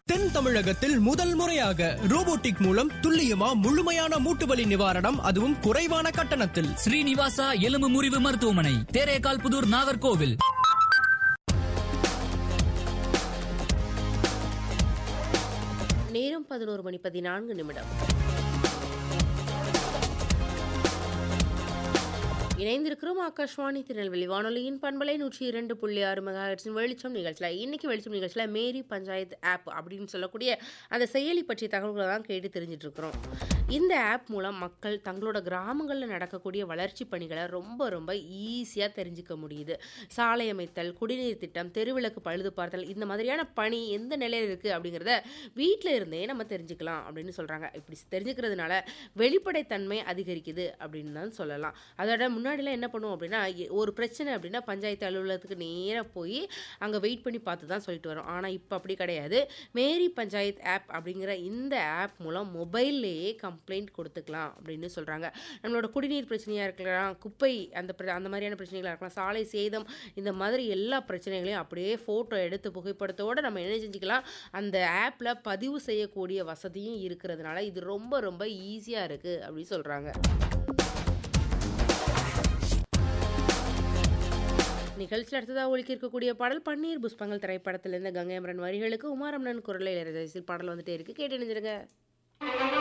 தென் தமிழகத்தில் முதல் முறையாக ரோபோட்டிக் மூலம் துல்லியமா முழுமையான மூட்டுவலி நிவாரணம் அதுவும் குறைவான கட்டணத்தில் ஸ்ரீனிவாசா எலும்பு முறிவு மருத்துவமனை தேரேகால் புதூர் நாகர்கோவில் நேரம் பதினோரு மணி பதினான்கு நிமிடம் இணைந்திருக்கிறோம் ஆகாஷ்வாணி திருநெல்வேலி வானொலியின் பண்பலை நூற்றி இரண்டு புள்ளி ஆறு மெகாஹெட்ஸின் வெளிச்சம் நிகழ்ச்சியில் இன்னைக்கு வெளிச்சம் நிகழ்ச்சியில் மேரி பஞ்சாயத்து ஆப் அப்படின்னு சொல்லக்கூடிய அந்த செயலி பற்றிய தகவல்களை தான் கேட்டு தெரிஞ்சிட்டு இருக்கிறோம் இந்த ஆப் மூலம் மக்கள் தங்களோட கிராமங்களில் நடக்கக்கூடிய வளர்ச்சி பணிகளை ரொம்ப ரொம்ப ஈஸியாக தெரிஞ்சுக்க முடியுது சாலை அமைத்தல் குடிநீர் திட்டம் தெருவிளக்கு பழுது பார்த்தல் இந்த மாதிரியான பணி எந்த நிலையில் இருக்குது அப்படிங்கிறத வீட்டில் இருந்தே நம்ம தெரிஞ்சுக்கலாம் அப்படின்னு சொல்கிறாங்க இப்படி தெரிஞ்சுக்கிறதுனால வெளிப்படைத்தன்மை அதிகரிக்குது அப்படின்னு தான் சொல்லலாம் அதோட முன்னாடிலாம் என்ன பண்ணுவோம் அப்படின்னா எ- ஒரு பிரச்சனை அப்படின்னா பஞ்சாயத்து அலுவலகத்துக்கு நேராக போய் அங்கே வெயிட் பண்ணி பார்த்து தான் சொல்லிட்டு வரோம் ஆனால் இப்போ அப்படி கிடையாது மேரி பஞ்சாயத் ஆப் அப்படிங்கிற இந்த ஆப் மூலம் மொபைல்லையே கம்ப்ளைண்ட் கொடுத்துக்கலாம் அப்படின்னு சொல்கிறாங்க நம்மளோட குடிநீர் பிரச்சனையாக இருக்கலாம் குப்பை அந்த பிர- அந்த மாதிரியான பிரச்சனைகளாக இருக்கலாம் சாலை சேதம் இந்த மாதிரி எல்லா பிரச்சனைகளையும் அப்படியே ஃபோட்டோ எடுத்து புகைப்படத்தோடு நம்ம என்ன செஞ்சுக்கலாம் அந்த ஆப்பில் பதிவு செய்யக்கூடிய வசதியும் இருக்கிறதுனால இது ரொம்ப ரொம்ப ஈஸியாக இருக்குது அப்படின்னு சொல்கிறாங்க நிகழ்ச்சியில் அடுத்ததாக ஒழிக்க இருக்கக்கூடிய பாடல் பன்னீர் புஷ்பங்கள் திரைப்படத்திலிருந்து கங்கை அமரன் வரிகளுக்கு உமாரமணன் குரலில் இளையராஜா பாடல் வந்துட்டே இருக்கு கேட்டு நினைச்சிருங்க